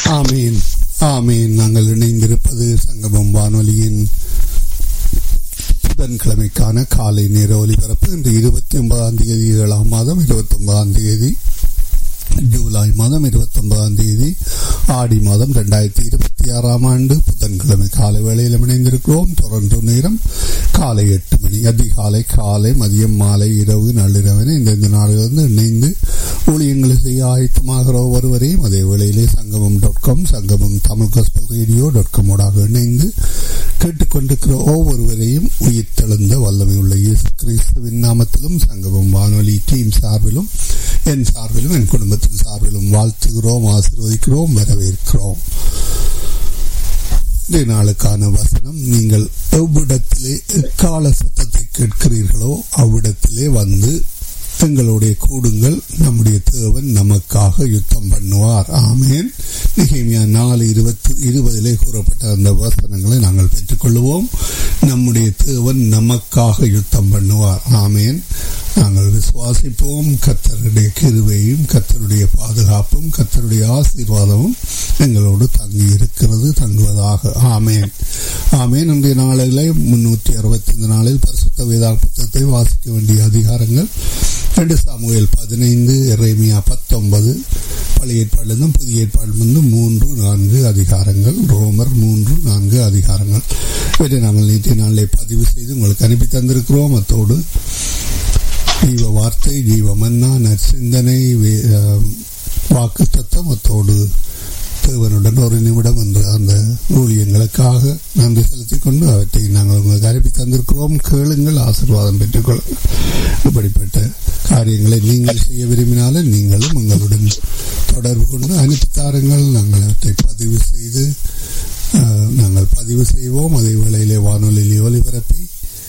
ஆமீன் ஆமீன் நாங்கள் இணைந்திருப்பது சங்கமம் வானொலியின் புதன்கிழமைக்கான காலை நேர ஒலிபரப்பு இன்று இருபத்தி ஒன்பதாம் தேதி ஏழாம் மாதம் இருபத்தி ஒன்பதாம் தேதி ஜூலை மாதம் இருபத்தி ஒன்பதாம் தேதி ஆடி மாதம் ரெண்டாயிரத்தி இருபத்தி ஆறாம் ஆண்டு புதன்கிழமை காலை வேளையில் இணைந்திருக்கிறோம் தொடர்ந்து நேரம் காலை எட்டு மணி அதிகாலை காலை மதியம் மாலை இரவு நள்ளிரவென இந்தந்த நாடுகளிலிருந்து இணைந்து ஊழியங்களை செய்ய ஆயத்தமாகிற ஒருவரையும் அதே வேளையிலே சங்கமம் dot com Sangamam Tamil gospel radio dot காமோடாக இணைந்து கேட்டுக்கொண்டிருக்கிற ஒவ்வொருவரையும் உயிர் தெழுந்த வல்லமை உள்ள இயேசு கிறிஸ்துவின் நாமத்திலும் சங்கமம் வானொலி டீம் சார்பிலும் என் சார்பிலும் என் குடும்பத்தின் சார்பிலும் வாழ்த்துகிறோம் ஆசீர்வதிக்கிறோம் வரவேற்கிறோம் இன்றைய நாளுக்கான வசனம் நீங்கள் எவ்விடத்திலே எக்கால சத்தத்தை கேட்கிறீர்களோ அவ்விடத்திலே வந்து எங்களுடைய கூடுங்கள் நம்முடைய தேவன் நமக்காக யுத்தம் பண்ணுவார் ஆமேன் நிகழ்மையா நாலு இருபத்தி இருபதிலே கூறப்பட்ட அந்த வசனங்களை நாங்கள் பெற்றுக்கொள்வோம் நம்முடைய தேவன் நமக்காக யுத்தம் பண்ணுவார் ஆமேன் நாங்கள் விசுவாசிப்போம் கத்தருடைய கிருவையும் கத்தருடைய பாதுகாப்பும் கத்தருடைய ஆசீர்வாதமும் எங்களோடு தங்கி இருக்கிறது தங்குவதாக ஆமேன் ஆமேன் இன்றைய நாளிலே முன்னூற்றி அறுபத்தி ஐந்து நாளில் பரிசுத்த வேதா புத்தகத்தை வாசிக்க வேண்டிய அதிகாரங்கள் ரெண்டு சாமுவேல் பதினைந்து இறைமியா பத்தொன்பது பழைய ஏற்பாடிலிருந்தும் புதிய ஏற்பாடிலிருந்து மூன்று நான்கு அதிகாரங்கள் ரோமர் மூன்று நான்கு அதிகாரங்கள் இவற்றை நாங்கள் நேற்றைய நாளிலே பதிவு செய்து உங்களுக்கு அனுப்பி தந்திருக்கிறோம் அத்தோடு ஜீவ வார்த்தை ஜீவ மன்னா நற்சிந்தனை வாக்கு தத்தம் அத்தோடு தேவனுடன் ஒரு நிமிடம் என்ற அந்த ஊழியங்களுக்காக நன்றி செலுத்திக் கொண்டு அவற்றை நாங்கள் உங்களுக்கு அனுப்பி தந்திருக்கிறோம் கேளுங்கள் ஆசீர்வாதம் பெற்றுக்கொள்ளுங்கள் இப்படிப்பட்ட காரியங்களை நீங்கள் செய்ய விரும்பினாலும் நீங்களும் எங்களுடன் தொடர்பு கொண்டு அனுப்பி தாருங்கள் நாங்கள் அவற்றை பதிவு செய்து நாங்கள் பதிவு செய்வோம் அதே வேளையிலே வானொலியிலே ஒலிபரப்பி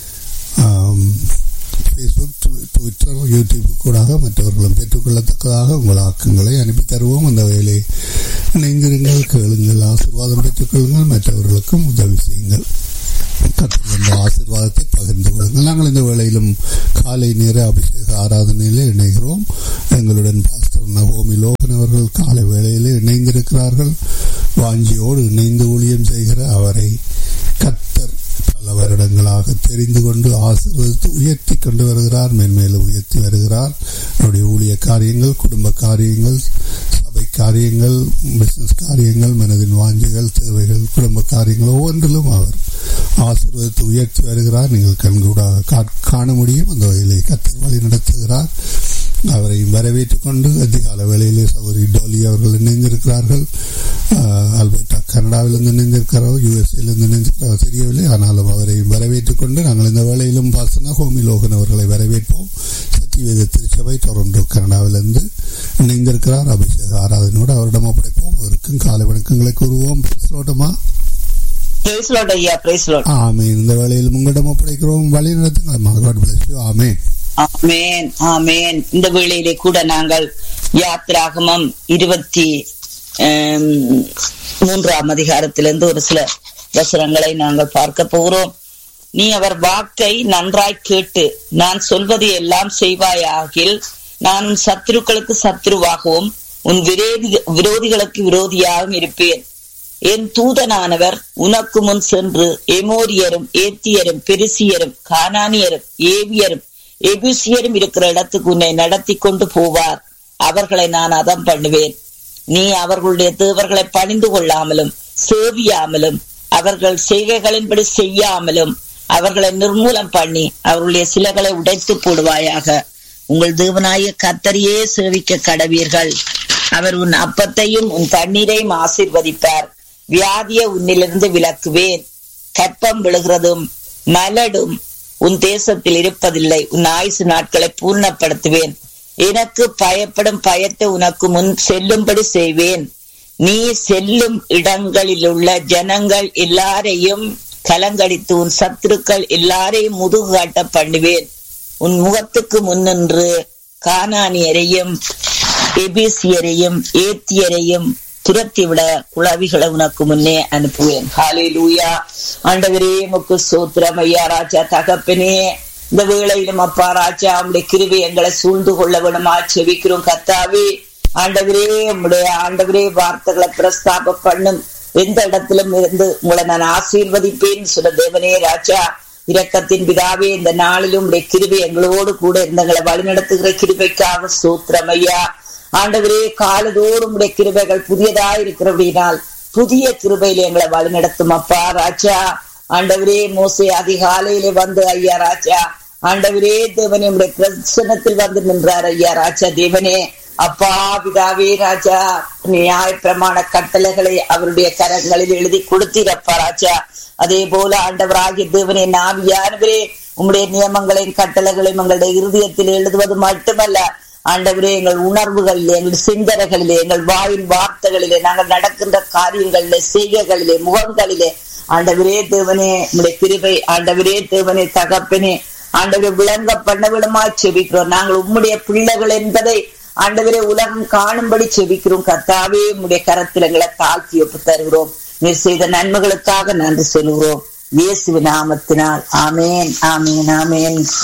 ஃபேஸ்புக் ட்விட்டர் யூடியூப் கூடாக மற்றவர்களும் பெற்றுக்கொள்ளத்தக்கதாக உங்கள் ஆக்கங்களை அனுப்பி தருவோம் அந்த வேலை இணைந்திருங்கள் கேளுங்கள் ஆசிர்வாதம் பெற்றுக்கொள்ளுங்கள் மற்றவர்களுக்கும் உதவி செய்யுங்கள் கற்றுக்கொண்ட ஆசிர்வாதத்தை பகிர்ந்து கொள்ளுங்கள் நாங்கள் இந்த வேளையிலும் காலை நேர அபிஷேக ஆராதனையிலே இணைகிறோம் எங்களுடன் பாஸ்டர் நகோமி லோகன் அவர்கள் காலை வேளையிலே இணைந்திருக்கிறார்கள் வாஞ்சியோடு இணைந்து ஊழியம் செய்கிற அவரை கத்தர் பல வருடங்களாக தெரிந்து கொண்டு ஆசீர்வதித்து உயர்த்தி கொண்டு வருகிறார் மேன்மேலும் உயர்த்தி வருகிறார் அவருடைய ஊழிய காரியங்கள் குடும்ப காரியங்கள் சபை காரியங்கள் பிசினஸ் காரியங்கள் மனதின் வாஞ்சிகள் தேவைகள் குடும்ப காரியங்கள் ஒவ்வொன்றிலும் அவர் ஆசீர்வதித்து உயர்த்தி வருகிறார் நீங்கள் கண்கூடாக காண முடியும் அந்த வகையிலே கத்தர் வழி நடத்துகிறார் அவரையும் வரவேற்றுக் கொண்டு அதிகால வேளையிலே சௌரி டோலி அவர்கள் இணைந்திருக்கிறார்கள் அல்பர்டா கனடாவிலிருந்து இணைந்திருக்கிறார் யுஎஸ்ஏலிருந்து இணைந்திருக்கிறார் தெரியவில்லை ஆனாலும் அவரையும் வரவேற்றுக் கொண்டு நாங்கள் இந்த வேளையிலும் பாசன ஹோமி லோகன் அவர்களை வரவேற்போம் சத்தியவேத திருச்சபை டொரண்டோ கனடாவிலிருந்து இணைந்திருக்கிறார் அபிஷேக ஆராதனோடு அவரிடம் ஒப்படைப்போம் அவருக்கும் காலை வணக்கங்களை கூறுவோம் பேசலோட்டமா ஆமேன் இந்த வேளையில் உங்களிடம் ஒப்படைக்கிறோம் வழி நடத்துங்கள் ஆமேன் ஆமேன் ஆமேன் இந்த வேளையிலே கூட நாங்கள் யாத்ராகமம் இருபத்தி மூன்றாம் அதிகாரத்திலிருந்து ஒரு சில வசனங்களை நாங்கள் பார்க்க போகிறோம் நீ அவர் வாக்கை நன்றாய் கேட்டு நான் சொல்வதை எல்லாம் செய்வாயாகில் நான் உன் சத்துருக்களுக்கு சத்துருவாகவும் உன் விரோதி விரோதிகளுக்கு விரோதியாகவும் இருப்பேன் என் தூதனானவர் உனக்கு முன் சென்று எமோரியரும் ஏத்தியரும் பெருசியரும் கானானியரும் ஏவியரும் எபிசியரும் இருக்கிற இடத்துக்கு உன்னை நடத்தி கொண்டு போவார் அவர்களை நான் அதம் பண்ணுவேன் நீ அவர்களுடைய தேவர்களை பணிந்து கொள்ளாமலும் சேவியாமலும் அவர்கள் செய்கைகளின்படி செய்யாமலும் அவர்களை நிர்மூலம் பண்ணி அவர்களுடைய சிலைகளை உடைத்து போடுவாயாக உங்கள் தேவனாய கத்தரியே சேவிக்க கடவீர்கள் அவர் உன் அப்பத்தையும் உன் தண்ணீரையும் ஆசிர்வதிப்பார் வியாதிய உன்னிலிருந்து விலக்குவேன் கற்பம் விழுகிறதும் மலடும் உன் தேசத்தில் இருப்பதில்லை உன் ஆயுசு நாட்களை பூர்ணப்படுத்துவேன் எனக்கு பயப்படும் பயத்தை உனக்கு முன் செல்லும்படி செய்வேன் நீ செல்லும் இடங்களில் உள்ள ஜனங்கள் எல்லாரையும் கலங்கடித்து உன் சத்துருக்கள் எல்லாரையும் முதுகு காட்ட பண்ணுவேன் உன் முகத்துக்கு முன்னின்று கானானியரையும் எபிசியரையும் ஏத்தியரையும் துரத்திவிட குளவிகளை உனக்கு முன்னே அனுப்புவேன் ஹாலே லூயா ஆண்டவரே முக்கு சோத்திரம் ஐயா ராஜா தகப்பனே இந்த வேளையிலும் அப்பா ராஜா அவருடைய கிருவி எங்களை சூழ்ந்து கொள்ள விடமா செவிக்கிறோம் கத்தாவே ஆண்டவரே உம்முடைய ஆண்டவரே வார்த்தைகளை பிரஸ்தாப பண்ணும் எந்த இடத்திலும் இருந்து உங்களை நான் ஆசீர்வதிப்பேன் சொல்ல தேவனே ராஜா இரக்கத்தின் பிதாவே இந்த நாளிலும் உடைய கிருபை எங்களோடு கூட இருந்தங்களை வழிநடத்துகிற கிருபைக்காக சூத்திரம் ஐயா ஆண்டவரே காலதோறும் உடைய கிருபைகள் புதியதா இருக்கிறபடினால் புதிய கிருபையில எங்களை வழிநடத்தும் அப்பா ராஜா ஆண்டவரே மோசே அதிகாலையிலே வந்து ஐயா ராஜா ஆண்டவரே தேவனே உடைய பிரசனத்தில் வந்து நின்றார் ஐயா ராஜா தேவனே அப்பா பிதாவே ராஜா நியாய பிரமாண கட்டளைகளை அவருடைய கரங்களில் எழுதி கொடுத்தீரப்பா ராஜா அதே போல ஆண்டவராகிய தேவனே நாவியானவரே உம்முடைய நியமங்களையும் கட்டளைகளையும் எங்களுடைய இருதயத்தில் எழுதுவது மட்டுமல்ல ஆண்டவரே எங்கள் உணர்வுகளிலே எங்கள் சிந்தனைகளிலே எங்கள் வாயின் வார்த்தைகளிலே நாங்கள் நடக்கின்ற காரியங்களிலே செய்கைகளிலே முகங்களிலே ஆண்டவரே தேவனே உடைய பிரிவை ஆண்டவரே தேவனே தகப்பனே ஆண்டவரை விளங்க பண்ண விடமா செபிக்கிறோம் நாங்கள் உம்முடைய பிள்ளைகள் என்பதை ஆண்டவரே உலகம் காணும்படி செபிக்கிறோம் கர்த்தாவே உம்முடைய கரத்தில் எங்களை தாழ்த்தி ஒப்பு தருகிறோம் நீர் செய்த நன்மைகளுக்காக நன்றி சொல்கிறோம் இயேசுவின் நாமத்தினால் ஆமேன் ஆமேன் ஆமேன்